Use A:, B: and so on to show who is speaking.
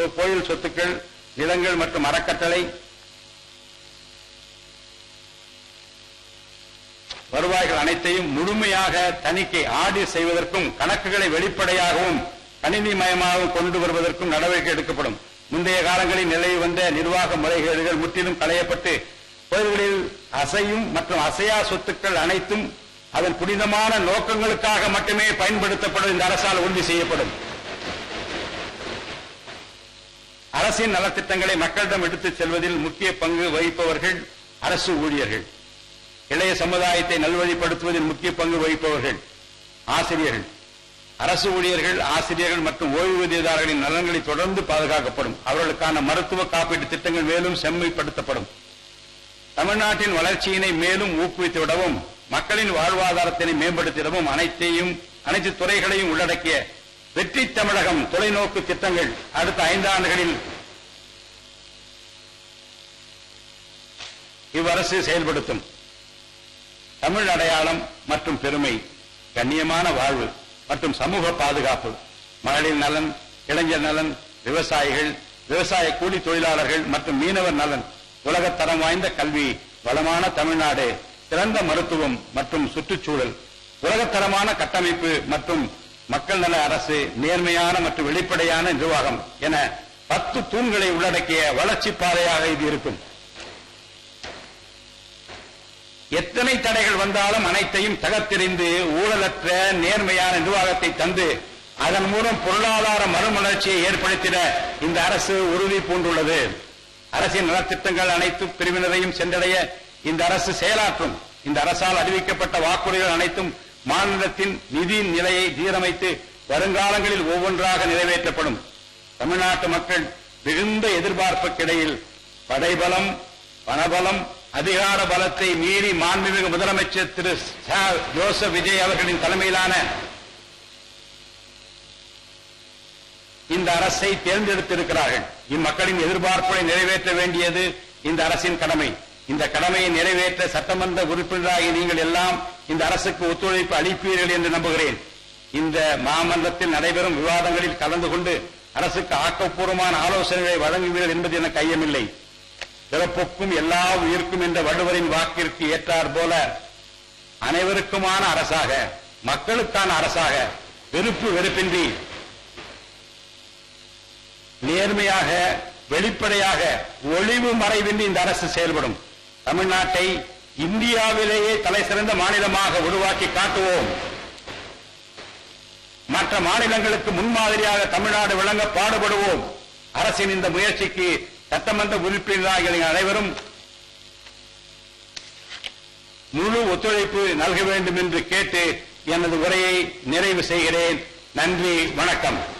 A: கோயில் சொத்துக்கள் நிலங்கள் மற்றும் அறக்கட்டளை வருவாய்கள் அனைத்தையும் முழுமையாக தணிக்கை ஆடிட் செய்வதற்கும் கணக்குகளை வெளிப்படையாகவும் கணினிமயமாகவும் கொண்டு வருவதற்கும் நடவடிக்கை எடுக்கப்படும் முந்தைய காலங்களில் நிலவி வந்த நிர்வாக முறைகேடுகள் முற்றிலும் களையப்பட்டு கோயில்களில் அசையும் மற்றும் அசையா சொத்துக்கள் அனைத்தும் அதன் புனிதமான நோக்கங்களுக்காக மட்டுமே பயன்படுத்தப்படும் இந்த அரசால் உறுதி செய்யப்படும் அரசின் நலத்திட்டங்களை மக்களிடம் எடுத்துச் செல்வதில் முக்கிய பங்கு வகிப்பவர்கள் அரசு ஊழியர்கள் இளைய சமுதாயத்தை நல்வழிப்படுத்துவதில் முக்கிய பங்கு வகிப்பவர்கள் ஆசிரியர்கள் அரசு ஊழியர்கள் ஆசிரியர்கள் மற்றும் ஓய்வூதியதாரர்களின் நலன்களை தொடர்ந்து பாதுகாக்கப்படும் அவர்களுக்கான மருத்துவ காப்பீட்டு திட்டங்கள் மேலும் செம்மைப்படுத்தப்படும் தமிழ்நாட்டின் வளர்ச்சியினை மேலும் ஊக்குவித்துவிடவும் மக்களின் வாழ்வாதாரத்தினை மேம்படுத்திடவும் அனைத்தையும் அனைத்து துறைகளையும் உள்ளடக்கிய வெற்றி தமிழகம் தொலைநோக்கு திட்டங்கள் அடுத்த ஐந்தாண்டுகளில் இவ்வரசு செயல்படுத்தும் தமிழ் அடையாளம் மற்றும் பெருமை கண்ணியமான வாழ்வு மற்றும் சமூக பாதுகாப்பு மகளிர் நலன் இளைஞர் நலன் விவசாயிகள் விவசாய கூலி தொழிலாளர்கள் மற்றும் மீனவர் நலன் உலகத்தரம் வாய்ந்த கல்வி வளமான தமிழ்நாடு சிறந்த மருத்துவம் மற்றும் சுற்றுச்சூழல் உலகத்தரமான கட்டமைப்பு மற்றும் மக்கள் நல அரசு நேர்மையான மற்றும் வெளிப்படையான நிர்வாகம் என பத்து தூண்களை உள்ளடக்கிய வளர்ச்சி பாதையாக இது இருக்கும் எத்தனை தடைகள் வந்தாலும் அனைத்தையும் தகர்த்தெறிந்து ஊழலற்ற நேர்மையான நிர்வாகத்தை தந்து அதன் மூலம் பொருளாதார மறுமலர்ச்சியை ஏற்படுத்திட இந்த அரசு உறுதி பூண்டுள்ளது அரசின் நலத்திட்டங்கள் அனைத்து பிரிவினரையும் சென்றடைய இந்த அரசு செயலாற்றும் இந்த அரசால் அறிவிக்கப்பட்ட வாக்குறுதிகள் அனைத்தும் மாநிலத்தின் நிதி நிலையை சீரமைத்து வருங்காலங்களில் ஒவ்வொன்றாக நிறைவேற்றப்படும் தமிழ்நாட்டு மக்கள் மிகுந்த எதிர்பார்ப்புக்கிடையில் படைபலம் பணபலம் அதிகார பலத்தை மீறி மாண்புமிகு முதலமைச்சர் திரு ச. ஜோசப் விஜய் அவர்களின் தலைமையிலான இந்த அரசை தேர்ந்தெடுத்திருக்கிறார்கள் இம்மக்களின் எதிர்பார்ப்புகளை நிறைவேற்ற வேண்டியது இந்த அரசின் கடமை இந்த கடமையை நிறைவேற்ற சட்டமன்ற உறுப்பினராகி நீங்கள் எல்லாம் இந்த அரசுக்கு ஒத்துழைப்பு அளிப்பீர்கள் என்று நம்புகிறேன் இந்த மாமன்றத்தில் நடைபெறும் விவாதங்களில் கலந்து கொண்டு அரசுக்கு ஆக்கப்பூர்வமான ஆலோசனைகளை வழங்குவீர்கள் என்பது எனக்கு ஐயமில்லை பிறப்புக்கும் எல்லா உயிர்க்கும் என்ற வள்ளுவரின் வாக்கிற்கு ஏற்றார் போல அனைவருக்குமான அரசாக மக்களுக்கான அரசாக வெறுப்பு வெறுப்பின்றி நேர்மையாக வெளிப்படையாக ஒளிவு மறைவின்றி இந்த அரசு செயல்படும் தமிழ்நாட்டை இந்தியாவிலேயே தலை சிறந்த மாநிலமாக உருவாக்கி காட்டுவோம் மற்ற மாநிலங்களுக்கு முன்மாதிரியாக தமிழ்நாடு விளங்க பாடுபடுவோம் அரசின் இந்த முயற்சிக்கு சட்டமன்ற உறுப்பினராகிய நீங்கள் அனைவரும் முழு ஒத்துழைப்பு நல்க வேண்டும் என்று கேட்டு எனது உரையை நிறைவு செய்கிறேன் நன்றி வணக்கம்